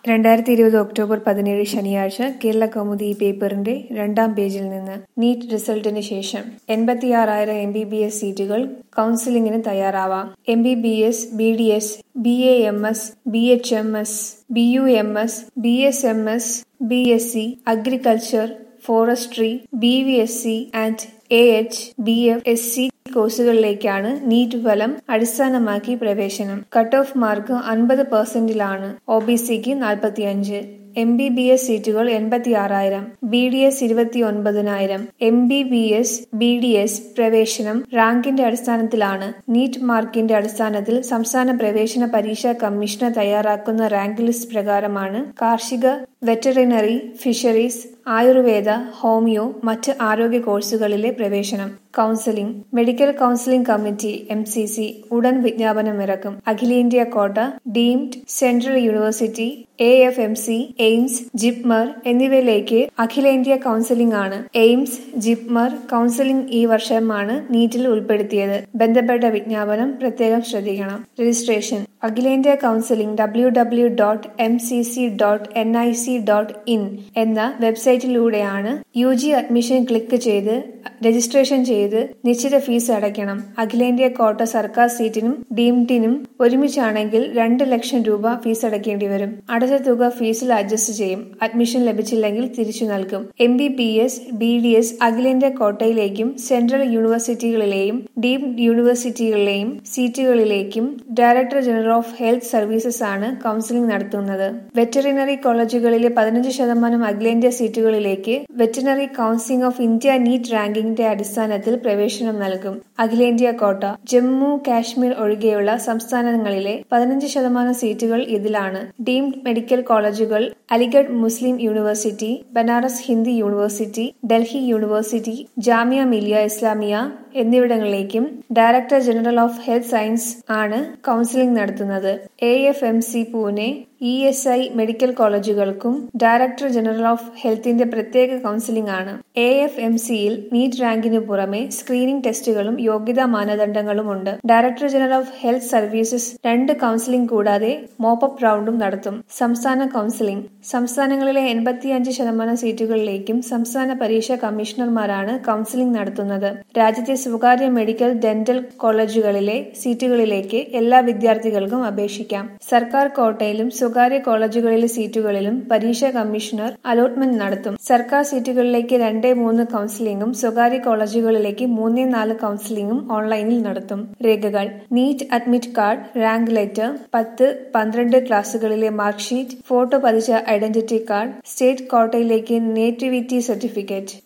രണ്ടായിരത്തി ഇരുപത് ഒക്ടോബർ പതിനേഴ് ശനിയാഴ്ച കേരള കൗമുദി പേപ്പറിന്റെ രണ്ടാം പേജിൽ നിന്ന് നീറ്റ് റിസൾട്ടിന് ശേഷം എൺപത്തിയാറായിരം എം ബി ബി എസ് സീറ്റുകൾ കൗൺസിലിംഗിന് തയ്യാറാവാം M B B S B D S B A M S B H M S B U M S B S M S B S C agriculture forestry B V S C and A H B F S C കോഴ്സുകളിലേക്കാണ് NEET ഫലം അടിസ്ഥാനമാക്കി പ്രവേശനം cut off mark അൻപത് പെർസെന്റിലാണ് O B സിക്ക് നാൽപ്പത്തിയഞ്ച് M B B S സീറ്റുകൾ എൺപത്തിയാറായിരം B D S ഇരുപത്തി ഒൻപതിനായിരം M B B S B D S പ്രവേശനം റാങ്കിന്റെ അടിസ്ഥാനത്തിലാണ് നീറ്റ് മാർക്കിന്റെ അടിസ്ഥാനത്തിൽ സംസ്ഥാന പ്രവേശന പരീക്ഷാ കമ്മീഷന് തയ്യാറാക്കുന്ന റാങ്ക് ലിസ്റ്റ് പ്രകാരമാണ് കാർഷിക വെറ്ററിനറി ഫിഷറീസ് ആയുർവേദ ഹോമിയോ മറ്റ് ആരോഗ്യ കോഴ്സുകളിലെ പ്രവേശനം counselling medical counselling committee M C C ഉടൻ വിജ്ഞാപനമിറക്കും അഖിലേന്ത്യാ quota deemed central university A F M C AIIMS JIPMER എന്നിവയിലേക്ക് അഖിലേന്ത്യാ കൗൺസിലിംഗ് ആണ് എയിംസ് ജിപ്മർ കൗൺസിലിംഗ് ഈ വർഷമാണ് നീറ്റിൽ ഉൾപ്പെടുത്തിയത് ബന്ധപ്പെട്ട വിജ്ഞാപനം പ്രത്യേകം ശ്രദ്ധിക്കണം രജിസ്ട്രേഷൻ അഖിലേന്ത്യാ counselling W W dot M C C dot N I C dot in എന്ന വെബ്സൈറ്റിലൂടെയാണ് യു ജി അഡ്മിഷൻ ക്ലിക്ക് ചെയ്ത് രജിസ്ട്രേഷൻ ചെയ്ത് നിശ്ചിത ഫീസ് അടയ്ക്കണം അഖിലേന്ത്യാ കോട്ട സർക്കാർ സീറ്റിനും ഡീംഡിനും ഒരുമിച്ചാണെങ്കിൽ രണ്ട് ലക്ഷം രൂപ ഫീസ് അടയ്ക്കേണ്ടി വരും അടച്ച തുക ഫീസിൽ അഡ്ജസ്റ്റ് ചെയ്യും അഡ്മിഷൻ ലഭിച്ചില്ലെങ്കിൽ തിരിച്ചു നൽകും M B B S B D S അഖിലേന്ത്യാ കോട്ടയിലേക്കും സെൻട്രൽ യൂണിവേഴ്സിറ്റികളിലെയും ഡീംഡ് യൂണിവേഴ്സിറ്റികളിലെയും സീറ്റുകളിലേക്കും director general of health services ആണ് കൌൺസിലിംഗ് നടത്തുന്നത് വെറ്ററിനറി കോളേജുകളിലെ പതിനഞ്ച് ശതമാനം അഖിലേന്ത്യാ സീറ്റുകളിലേക്ക് veterinary counselling of India NEET റാങ്കിങ്ങിന്റെ അടിസ്ഥാനത്തിൽ പ്രവേശനം നൽകും അഖിലേന്ത്യാ കോട്ട ജമ്മു കാശ്മീർ ഒഴികെയുള്ള സംസ്ഥാനങ്ങളിലെ പതിനഞ്ച് ശതമാനം സീറ്റുകൾ ഇതിലാണ് ഡീംഡ് മെഡിക്കൽ കോളേജുകൾ Aligarh Muslim university Banaras Hindi university Delhi university Jamia Millia Islamia എന്നിവിടങ്ങളിലേക്കും director general of health science ആണ് കൌൺസിലിംഗ് നടത്തുന്നത് A F M C Pune E S I medical കോളേജുകൾക്കും ഡയറക്ടർ ജനറൽ ഓഫ് ഹെൽത്തിന്റെ പ്രത്യേക കൌൺസിലിംഗ് ആണ് എ എഫ് എം സിയിൽ നീറ്റ് റാങ്കിനു പുറമെ സ്ക്രീനിംഗ് ടെസ്റ്റുകളും യോഗ്യതാ മാനദണ്ഡങ്ങളും ഉണ്ട് director general of health services രണ്ട് കൌൺസിലിംഗ് കൂടാതെ മോപ്പപ്പ് റൗണ്ടും നടത്തും സംസ്ഥാന കൌൺസിലിംഗ് സംസ്ഥാനങ്ങളിലെ എൺപത്തിയഞ്ച് ശതമാനം സീറ്റുകളിലേക്കും സംസ്ഥാന പരീക്ഷാ കമ്മീഷണർമാരാണ് കൌൺസിലിംഗ് നടത്തുന്നത് രാജ്യത്തെ സ്വകാര്യ മെഡിക്കൽ ഡെന്റൽ കോളേജുകളിലെ സീറ്റുകളിലേക്ക് എല്ലാ വിദ്യാർത്ഥികൾക്കും അപേക്ഷിക്കാം സർക്കാർ കോട്ടയിലും സ്വകാര്യ കോളേജുകളിലെ സീറ്റുകളിലും പരീക്ഷാ കമ്മീഷണർ അലോട്ട്മെന്റ് നടത്തും സർക്കാർ സീറ്റുകളിലേക്ക് രണ്ടേ മൂന്ന് കൌൺസിലിംഗും സ്വകാര്യ കോളേജുകളിലേക്ക് മൂന്നേ നാല് കൌൺസിലിംഗും ഓൺലൈനിൽ നടത്തും രേഖകൾ NEET admit card rank letter പത്ത് പന്ത്രണ്ട് ക്ലാസുകളിലെ മാർക്ക് ഷീറ്റ് ഫോട്ടോ പതിച്ച ഐഡന്റിറ്റി കാർഡ് സ്റ്റേറ്റ് കോട്ടയിലേക്ക് നേറ്റിവിറ്റി സർട്ടിഫിക്കറ്റ്